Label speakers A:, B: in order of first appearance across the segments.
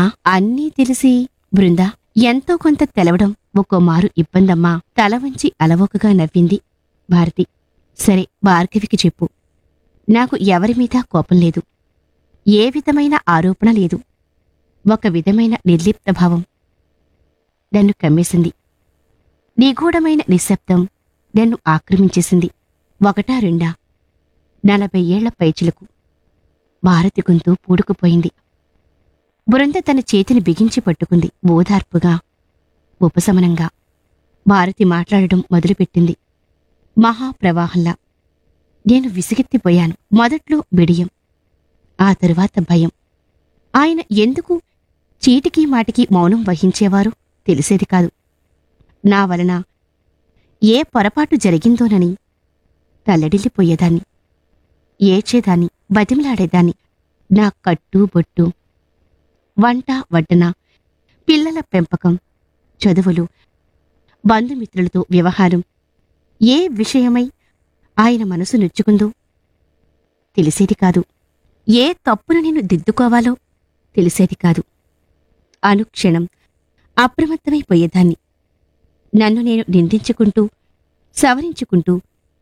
A: ఆ అన్నీ తెలిసి బృందా ఎంతో కొంత తెలవడం ఒక్కో మారు ఇబ్బందమ్మా తల వంచి అలవోకగా నవ్వింది భారతి సరే భార్గవికి చెప్పు నాకు ఎవరి మీద కోపం లేదు ఏ విధమైన ఆరోపణ లేదు ఒక విధమైన నిర్లిప్త భావం నన్ను కమ్మేసింది నిగూఢమైన నిశ్శబ్దం నన్ను ఆక్రమించేసింది ఒకటా రెండా నలభై ఏళ్ల పైచిలకు భారతి గొంతు పూడుకుపోయింది బృంద తన చేతిని బిగించి పట్టుకుంది ఓదార్పుగా ఉపశమనంగా భారతి మాట్లాడడం మొదలుపెట్టింది మహాప్రవాహంలా నేను విసిగెత్తిపోయాను మొదట్లో బిడియం ఆ తరువాత భయం ఆయన ఎందుకు చీటికి మాటికి మౌనం వహించేవారు తెలిసేది కాదు నా వలన ఏ పొరపాటు జరిగిందోనని తల్లడిల్లిపోయేదాన్ని ఏడ్చేదాన్ని బతిమలాడేదాన్ని నా కట్టు బొట్టు వంట వడ్డన పిల్లల పెంపకం చదువులు బంధుమిత్రులతో వ్యవహారం ఏ విషయమై ఆయన మనసు నొచ్చుకుందో తెలిసేది కాదు ఏ తప్పును నేను దిద్దుకోవాలో తెలిసేది కాదు అనుక్షణం అప్రమత్తమైపోయేదాన్ని నన్ను నేను నిందించుకుంటూ సవరించుకుంటూ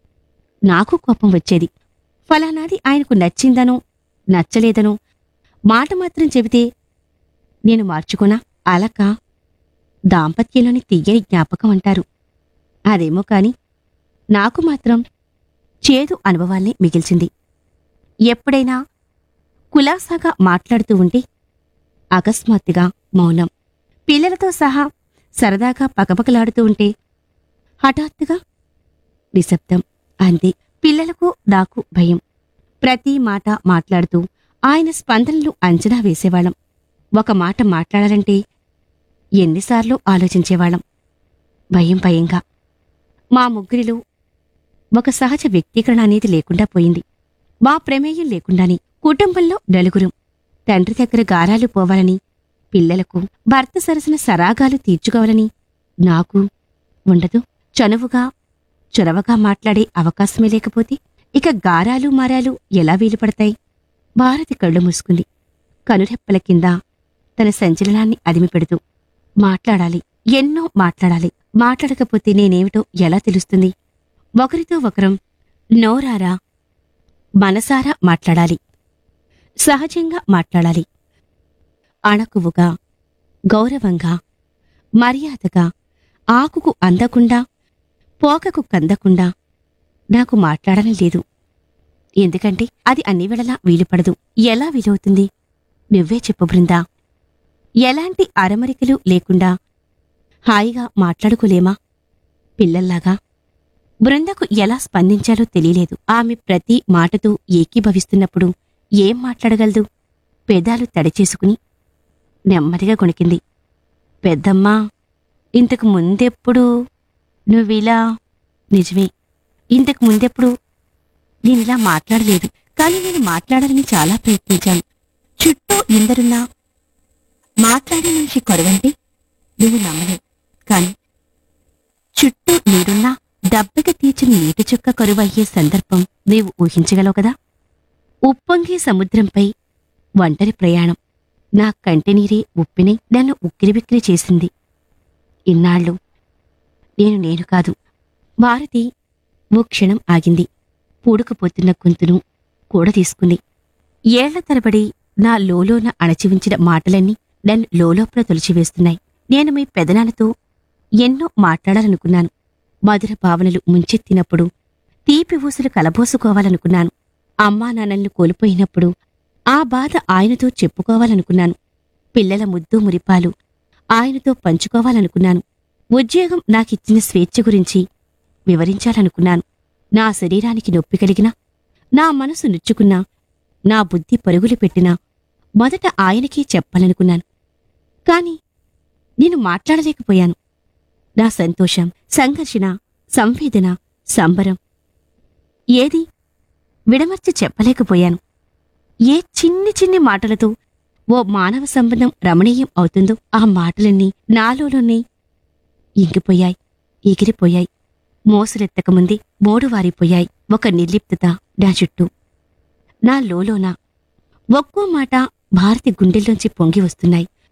A: నాకు కోపం వచ్చేది ఫలానాది ఆయనకు నచ్చిందనో నచ్చలేదనో మాట మాత్రం చెబితే నేను మార్చుకున్నా అలక దాంపత్యంలోని తీయని జ్ఞాపకం అంటారు అదేమో కాని నాకు మాత్రం చేదు అనుభవాల్ని మిగిల్చింది ఎప్పుడైనా కులాసాగా మాట్లాడుతూ ఉంటే అకస్మాత్తుగా మౌనం పిల్లలతో సహా సరదాగా పకపకలాడుతూ ఉంటే హఠాత్తుగా నిశ్శబ్దం అంతే పిల్లలకు నాకు భయం ప్రతి మాట మాట్లాడుతూ ఆయన స్పందనలు అంచనా వేసేవాళ్ళం ఒక మాట మాట్లాడాలంటే ఎన్నిసార్లు ఆలోచించేవాళ్ళం భయం భయంగా మా ముగ్గురిలో ఒక సహజ వ్యక్తీకరణ అనేది లేకుండా పోయింది మా ప్రమేయం లేకుండానే కుటుంబంలో నలుగురం తండ్రి దగ్గర గారాలు పోవాలని పిల్లలకు భర్త సరసన సరాగాలు తీర్చుకోవాలని నాకు ఉండదు చనువుగా చొరవగా మాట్లాడే అవకాశమే లేకపోతే ఇక గారాలు మారాలు ఎలా వీలుపడతాయి భారతి కళ్ళు మూసుకుంది కనురెప్పల కింద తన సంచలనాన్ని అదిమిపెడుతూ మాట్లాడాలి ఎన్నో మాట్లాడాలి మాట్లాడకపోతే నేనేమిటో ఎలా తెలుస్తుంది ఒకరితో ఒకరం నోరారా మనసారా మాట్లాడాలి సహజంగా మాట్లాడాలి అణకువుగా గౌరవంగా మర్యాదగా ఆకుకు అందకుండా పోకకు కందకుండా నాకు మాట్లాడని లేదు ఎందుకంటే అది అన్ని వేళలా వీలుపడదు ఎలా వీలవుతుంది నువ్వే చెప్పు బృందా ఎలాంటి అరమరికలు లేకుండా హాయిగా మాట్లాడుకోలేమా పిల్లల్లాగా బృందకు ఎలా స్పందించాలో తెలియలేదు ఆమె ప్రతి మాటతో ఏకీభవిస్తున్నప్పుడు ఏం మాట్లాడగలదు పెదాలు తడిచేసుకుని నెమ్మదిగా కొణికింది పెద్దమ్మా ఇంతకు ముందెప్పుడు నువ్విలా నిజమే ఇంతకు ముందెప్పుడు నేనిలా మాట్లాడలేదు కానీ నేను మాట్లాడాలని చాలా ప్రయత్నించాను చుట్టూ ఎందరున్నా మాట్లాడే మనిషి కొరవంటే నువ్వు నమ్మలేవు కాని చుట్టూ నీరున్నా దెబ్బకి తీర్చిన నీటి చుక్క కరువయ్యే సందర్భం నీవు ఊహించగలవు కదా ఉప్పొంగే సముద్రంపై ఒంటరి ప్రయాణం నా కంటినీరే ఉప్పిని నన్ను ఉక్కిరిబిక్కిరి చేసింది ఇన్నాళ్ళు నేను నేను కాదు భారతి ఓ క్షణం ఆగింది పూడుకుపోతున్న గొంతును కూడా తీసుకుంది ఏళ్ల తరబడి నా లోలోన అణచివించిన మాటలన్నీ నన్ను లోలోపల తొలిచివేస్తున్నాయి నేను మీ పెదనాన్నతో ఎన్నో మాట్లాడాలనుకున్నాను మధుర భావనలు ముంచెత్తినప్పుడు తీపి ఊసులు కలబోసుకోవాలనుకున్నాను అమ్మా నాన్నల్ని కోల్పోయినప్పుడు ఆ బాధ ఆయనతో చెప్పుకోవాలనుకున్నాను పిల్లల ముద్దు మురిపాలు ఆయనతో పంచుకోవాలనుకున్నాను ఉద్యోగం నాకిచ్చిన స్వేచ్ఛ గురించి వివరించాలనుకున్నాను నా శరీరానికి నొప్పి కలిగినా నా మనసు నొచ్చుకున్నా నా బుద్ధి పరుగులు పెట్టినా మొదట ఆయనకే చెప్పాలనుకున్నాను కాని నేను మాట్లాడలేకపోయాను నా సంతోషం సంఘర్షణ సంవేదన సంబరం ఏది విడమర్చి చెప్పలేకపోయాను ఏ చిన్ని చిన్ని మాటలతో ఓ మానవ సంబంధం రమణీయం అవుతుందో ఆ మాటలన్నీ నాలోనే ఇంకిపోయాయి ఎగిరిపోయాయి మోసలెత్తకముందే మోడువారిపోయాయి ఒక నిర్లిప్తత నా చుట్టూ నా లోలోన ఒక్కో మాట భారతి గుండెల్లోంచి పొంగి వస్తున్నాయి